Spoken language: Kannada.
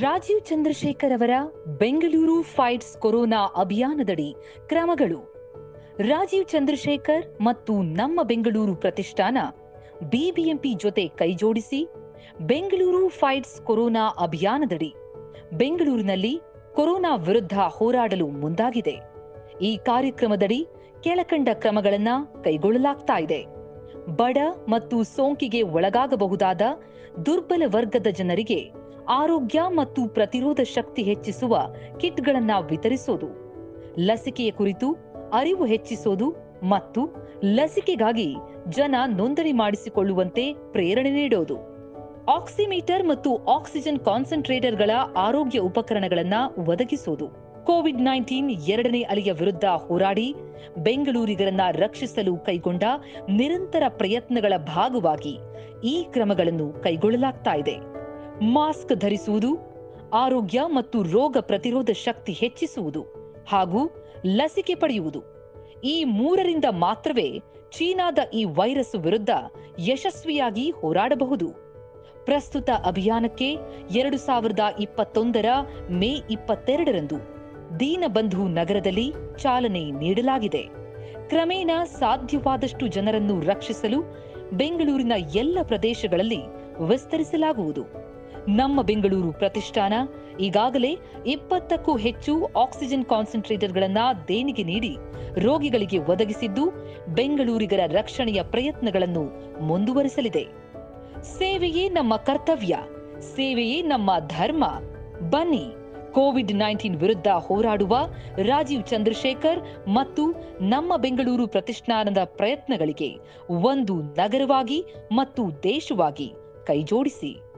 ರಾಜೀವ್ ಚಂದ್ರಶೇಖರ್ ಅವರ ಬೆಂಗಳೂರು ಫೈಟ್ಸ್ ಕೊರೋನಾ ಅಭಿಯಾನದಡಿ ಕ್ರಮಗಳು ರಾಜೀವ್ ಚಂದ್ರಶೇಖರ್ ಮತ್ತು ನಮ್ಮ ಬೆಂಗಳೂರು ಪ್ರತಿಷ್ಠಾನ ಬಿಬಿಎಂಪಿ ಜೊತೆ ಕೈಜೋಡಿಸಿ ಬೆಂಗಳೂರು ಫೈಟ್ಸ್ ಕೊರೋನಾ ಅಭಿಯಾನದಡಿ ಬೆಂಗಳೂರಿನಲ್ಲಿ ಕೊರೋನಾ ವಿರುದ್ಧ ಹೋರಾಡಲು ಮುಂದಾಗಿದೆ ಈ ಕಾರ್ಯಕ್ರಮದಡಿ ಕೆಳಕಂಡ ಕ್ರಮಗಳನ್ನ ಕೈಗೊಳ್ಳಲಾಗ್ತಾ ಇದೆ ಬಡ ಮತ್ತು ಸೋಂಕಿಗೆ ಒಳಗಾಗಬಹುದಾದ ದುರ್ಬಲ ವರ್ಗದ ಜನರಿಗೆ ಆರೋಗ್ಯ ಮತ್ತು ಪ್ರತಿರೋಧ ಶಕ್ತಿ ಹೆಚ್ಚಿಸುವ ಕಿಟ್ಗಳನ್ನ ವಿತರಿಸೋದು ಲಸಿಕೆಯ ಕುರಿತು ಅರಿವು ಹೆಚ್ಚಿಸೋದು ಮತ್ತು ಲಸಿಕೆಗಾಗಿ ಜನ ನೋಂದಣಿ ಮಾಡಿಸಿಕೊಳ್ಳುವಂತೆ ಪ್ರೇರಣೆ ನೀಡೋದು ಆಕ್ಸಿಮೀಟರ್ ಮತ್ತು ಆಕ್ಸಿಜನ್ ಕಾನ್ಸಂಟ್ರೇಟರ್ಗಳ ಆರೋಗ್ಯ ಉಪಕರಣಗಳನ್ನ ಒದಗಿಸೋದು ಕೋವಿಡ್ ನೈನ್ಟೀನ್ ಎರಡನೇ ಅಲೆಯ ವಿರುದ್ಧ ಹೋರಾಡಿ ಬೆಂಗಳೂರಿಗರನ್ನ ರಕ್ಷಿಸಲು ಕೈಗೊಂಡ ನಿರಂತರ ಪ್ರಯತ್ನಗಳ ಭಾಗವಾಗಿ ಈ ಕ್ರಮಗಳನ್ನು ಕೈಗೊಳ್ಳಲಾಗ್ತಾ ಇದೆ ಮಾಸ್ಕ್ ಧರಿಸುವುದು ಆರೋಗ್ಯ ಮತ್ತು ರೋಗ ಪ್ರತಿರೋಧ ಶಕ್ತಿ ಹೆಚ್ಚಿಸುವುದು ಹಾಗೂ ಲಸಿಕೆ ಪಡೆಯುವುದು ಈ ಮೂರರಿಂದ ಮಾತ್ರವೇ ಚೀನಾದ ಈ ವೈರಸ್ ವಿರುದ್ಧ ಯಶಸ್ವಿಯಾಗಿ ಹೋರಾಡಬಹುದು ಪ್ರಸ್ತುತ ಅಭಿಯಾನಕ್ಕೆ ಎರಡು ಸಾವಿರದ ಇಪ್ಪತ್ತೊಂದರ ಮೇ ಇಪ್ಪತ್ತೆರಡರಂದು ದೀನಬಂಧು ನಗರದಲ್ಲಿ ಚಾಲನೆ ನೀಡಲಾಗಿದೆ ಕ್ರಮೇಣ ಸಾಧ್ಯವಾದಷ್ಟು ಜನರನ್ನು ರಕ್ಷಿಸಲು ಬೆಂಗಳೂರಿನ ಎಲ್ಲ ಪ್ರದೇಶಗಳಲ್ಲಿ ವಿಸ್ತರಿಸಲಾಗುವುದು ನಮ್ಮ ಬೆಂಗಳೂರು ಪ್ರತಿಷ್ಠಾನ ಈಗಾಗಲೇ ಇಪ್ಪತ್ತಕ್ಕೂ ಹೆಚ್ಚು ಆಕ್ಸಿಜನ್ ಕಾನ್ಸಂಟ್ರೇಟರ್ಗಳನ್ನ ದೇಣಿಗೆ ನೀಡಿ ರೋಗಿಗಳಿಗೆ ಒದಗಿಸಿದ್ದು ಬೆಂಗಳೂರಿಗರ ರಕ್ಷಣೆಯ ಪ್ರಯತ್ನಗಳನ್ನು ಮುಂದುವರಿಸಲಿದೆ ಸೇವೆಯೇ ನಮ್ಮ ಕರ್ತವ್ಯ ಸೇವೆಯೇ ನಮ್ಮ ಧರ್ಮ ಬನ್ನಿ ಕೋವಿಡ್ ನೈನ್ಟೀನ್ ವಿರುದ್ಧ ಹೋರಾಡುವ ರಾಜೀವ್ ಚಂದ್ರಶೇಖರ್ ಮತ್ತು ನಮ್ಮ ಬೆಂಗಳೂರು ಪ್ರತಿಷ್ಠಾನದ ಪ್ರಯತ್ನಗಳಿಗೆ ಒಂದು ನಗರವಾಗಿ ಮತ್ತು ದೇಶವಾಗಿ ಕೈಜೋಡಿಸಿ